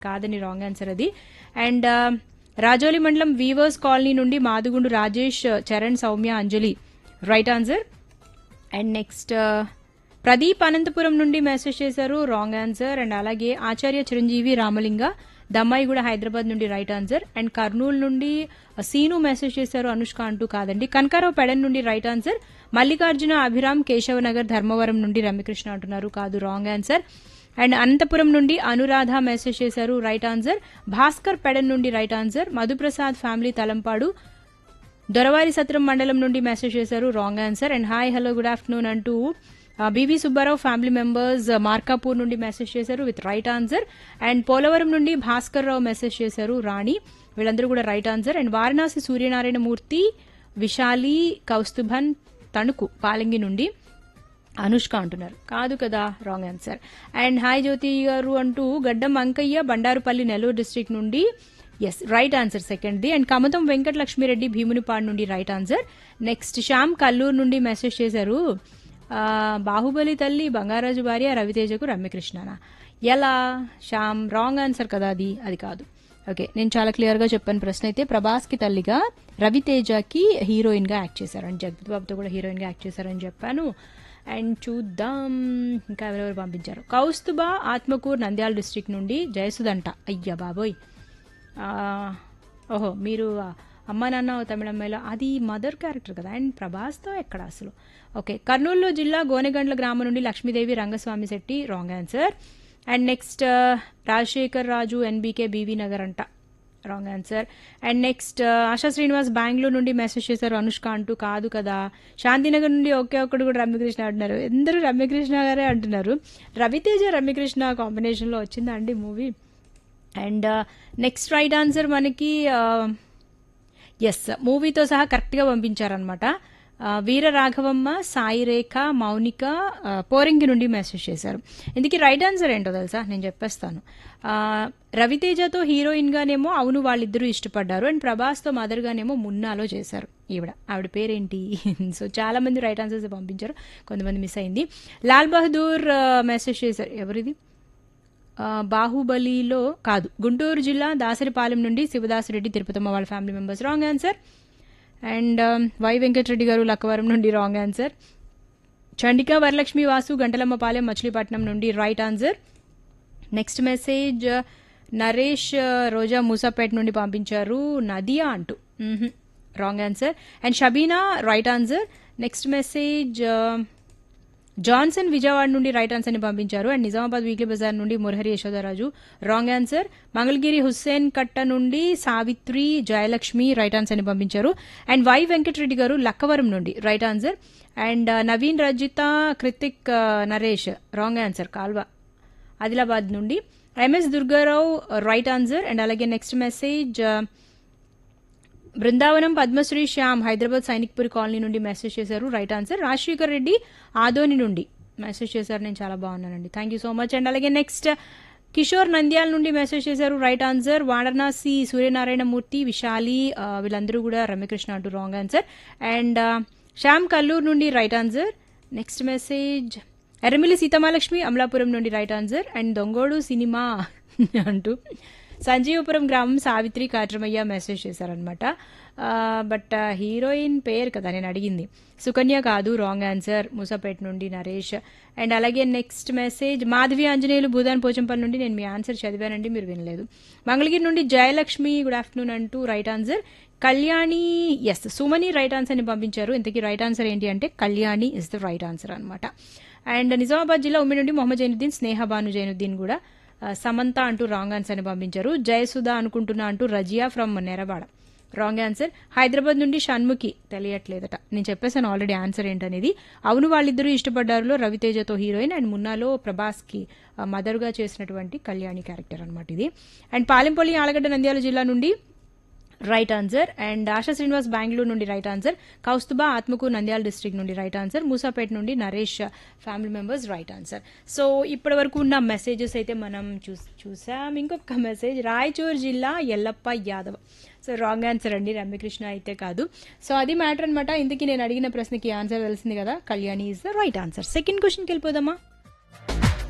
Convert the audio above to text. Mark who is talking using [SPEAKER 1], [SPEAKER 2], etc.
[SPEAKER 1] కాదని wrong answer అది and Rajoli మండలం వీవర్స్ కాలనీ నుండి Madugundu Rajesh Charan Soumya Anjali right answer and next Pradeep Anantapuram నుండి మెసేజ్ చేశారు రాంగ్ ఆన్సర్ అండ్ అలాగే ఆచార్య చిరంజీవి రామలింగ దమ్మాయి కూడా హైదరాబాద్ నుండి రైట్ ఆన్సర్ అండ్ కర్నూలు నుండి సీను మెసేజ్ చేశారు అనుష్క అంటూ కాదండి కనకారావు పెడన్ నుండి రైట్ ఆన్సర్ మల్లికార్జున అభిరామ్ కేశవనగర్ ధర్మవరం నుండి రమ్యకృష్ణ అంటున్నారు కాదు రాంగ్ ఆన్సర్ అండ్ అనంతపురం నుండి అనురాధ మెసేజ్ చేశారు రైట్ ఆన్సర్ భాస్కర్ పెడన్ నుండి right answer Madhuprasad family Talampadu Doravari Satram మండలం నుండి మెసేజ్ చేశారు wrong answer and hi hello good afternoon అంటూ BV Subbarao family members Markapur నుండి మెసేజ్ చేశారు with right answer and Polavaram నుండి భాస్కర్ రావు మెసేజ్ చేశారు రాణి వీళ్ళందరూ కూడా right answer and Varanasi Suryanarayana Murthy Vishali Kaustubhan Tanuku Palingi నుండి అనుష్క అంటున్నారు కాదు కదా wrong answer and hi Jyothi garu అంటూ గడ్డం అంకయ్య బండారుపల్లి నెల్లూరు డిస్ట్రిక్ట్ నుండి ఎస్ రైట్ ఆన్సర్ సెకండ్ది అండ్ కమతం వెంకట లక్ష్మిరెడ్డి భీమునిపాడు నుండి right answer next Shyam Kalluru నుండి మెసేజ్ చేశారు ఆ, బాహుబలి తల్లి బంగారాజు భార్య రవితేజకు రమ్యకృష్ణనా ఎలా శ్యామ్ రాంగ్ ఆన్సర్ కదా అది అది కాదు ఓకే నేను చాలా క్లియర్గా చెప్పాను ప్రశ్న అయితే ప్రభాస్కి తల్లిగా రవితేజకి హీరోయిన్గా యాక్ట్ చేశారు అండ్ జగపతి బాబుతో కూడా హీరోయిన్గా యాక్ట్ చేశారని చెప్పాను అండ్ చూద్దాం ఇంకా ఎవరెవరు పంపించారు కౌస్తుబా ఆత్మకూర్ నంద్యాల డిస్ట్రిక్ట్ నుండి జయసుదంట అయ్యా బాబోయ్ ఆ, ఓహో మీరు అమ్మ నాన్న ఓ తమిళమ్మాయిలో అది మదర్ క్యారెక్టర్ కదా అండ్ ప్రభాస్తో ఎక్కడ అసలు ఓకే కర్నూలు జిల్లా గోనెగండ్ల గ్రామం నుండి Lakshmidevi Rangaswamy Setty wrong answer and next Rajasekhar Raju NBK BV Nagar అంట wrong answer and next Asha Srinivas Bengaluru నుండి మెసేజ్ చేశారు అనుష్క అంటూ కాదు కదా శాంతినగర్ నుండి ఒకే ఒక్కడు కూడా రమ్యకృష్ణ అంటున్నారు అందరూ రమ్యకృష్ణ గారే అంటున్నారు రవితేజ రమ్యకృష్ణ కాంబినేషన్లో వచ్చిందా అండి movie and next right answer మనకి ఎస్ మూవీతో సహా కరెక్ట్గా పంపించారనమాట వీర రాఘవమ్మ సాయి రేఖ మౌనిక ఆ, పోరింగి నుండి మెసేజ్ చేశారు ఇందుకే రైట్ ఆన్సర్ ఏంటో తెలుసా నేను చెప్పేస్తాను ఆ, రవితేజతో హీరోయిన్గానేమో అవును వాళ్ళిద్దరూ ఇష్టపడ్డారు అండ్ ప్రభాస్తో మదర్గానేమో మున్నాలో చేశారు ఈవిడ ఆవిడ పేరేంటి సో చాలా మంది రైట్ ఆన్సర్స్ పంపించారు కొంతమంది మిస్ అయింది లాల్ బహదూర్ మెసేజ్ చేశారు ఎవరిది ఆ, బాహుబలిలో కాదు గుంటూరు జిల్లా దాసరిపాలెం నుండి శివదాసరెడ్డి తిరుపతమ్మ వాళ్ళ family members wrong answer and Y Venkatareddy garu Lakkavaram నుండి రాంగ్ ఆన్సర్ చండిక వరలక్ష్మి వాసు గంటలమ్మపాలెం మచిలీపట్నం నుండి right answer next message Naresh Roja Musapeta నుండి పంపించారు నదియా అంటూ wrong answer and Shabina right answer next message Johnson Vijayawada నుండి రైట్ ఆన్సర్ ని పంపించారు అండ్ నిజామాబాద్ వీక్లీ బజార్ నుండి మురహరి యశోదరాజు రాంగ్ ఆన్సర్ మంగళగిరి హుస్సేన్ కట్ట నుండి సావిత్రి జయలక్ష్మి రైట్ ఆన్సర్ ని పంపించారు అండ్ వై వెంకటరెడ్డి గారు లక్కవరం నుండి right answer and Naveen Rajitha Kritik ఆ, నరేష్ రాంగ్ ఆన్సర్ కాల్వ ఆదిలాబాద్ నుండి MS Durgarao right answer and అలాగే next message Brindavanam Padmashri Shyam Hyderabad Sainikpuri colony నుండి మెసేజ్ చేశారు రైట్ ఆన్సర్ రాజశేఖర్ రెడ్డి ఆదోని నుండి మెసేజ్ చేశారు నేను చాలా బాగున్నానండి thank you so much and అలాగే నెక్స్ట్ కిషోర్ నంద్యాల నుండి మెసేజ్ చేశారు రైట్ ఆన్సర్ వారణాసి సూర్యనారాయణ మూర్తి విశాలి ఆ, వీళ్ళందరూ కూడా రమ్యకృష్ణ అంటూ wrong answer and Shyam Kalluru నుండి right answer next message Erramilli Seethamalakshmi Amalapuram నుండి right answer and Dongodu cinema అంటూ సంజీవపురం గ్రామం సావిత్రి కాట్రమయ్య మెసేజ్ చేశారనమాట బట్ హీరోయిన్ పేరు కదా నేను అడిగింది సుకన్య కాదు రాంగ్ ఆన్సర్ మూసాపేట నుండి నరేష్ అండ్ అలాగే నెక్స్ట్ మెసేజ్ మాధవి ఆంజనేయులు భూదాన్ పోచంపల్లి నుండి నేను మీ ఆన్సర్ చదివానండి మీరు వినలేదు మంగళగిరి నుండి జయలక్ష్మి గుడ్ ఆఫ్టర్నూన్ అంటూ right answer Kalyani S Sumani right ఆన్సర్ని పంపించారు ఇంతకీ రైట్ ఆన్సర్ ఏంటి అంటే Kalyani is the right answer అనమాట అండ్ నిజామాబాద్ జిల్లా ఉమ్మి నుండి మొహమ్మద్ జైనుద్దీన్ స్నేహ భాను జైనుద్దీన్ కూడా ఆ, సమంత అంటూ రాంగ్ ఆన్సర్ అని పంపించారు జయసుధ అనుకుంటున్నా అంటూ Razia from Neravada wrong answer Hyderabad నుండి షణ్ముఖి తెలియట్లేదట నేను చెప్పేసాను ఆల్రెడీ ఆన్సర్ ఏంటనేది అవును వాళ్ళిద్దరూ ఇష్టపడ్డారులో రవితేజతో హీరోయిన్ అండ్ మున్నాలో ప్రభాస్కి ఆ, మదర్గా చేసినటువంటి కళ్యాణి క్యారెక్టర్ అనమాట ఇది అండ్ పాలెంపల్లి ఆలగడ్డ నంద్యాల జిల్లా నుండి right answer and Asha Srinivas Bengaluru నుండి right answer Kaustuba Atmakur Nandyal district నుండి రైట్ ఆన్సర్ మూసాపేట నుండి Naresh family members right answer so ఇప్పటి వరకు ఉన్న మెసేజెస్ అయితే మనం చూ చూసాం ఇంకొక మెసేజ్ రాయచూర్ జిల్లా Yellappa Yadav so wrong answer అండి రమ్యకృష్ణ అయితే కాదు సో అది మ్యాటర్ అనమాట ఇంతకీ నేను అడిగిన ప్రశ్నకి ఆన్సర్ తెలిసింది కదా Kalyani is the right answer second క్వశ్చన్కి వెళ్ళిపోదామా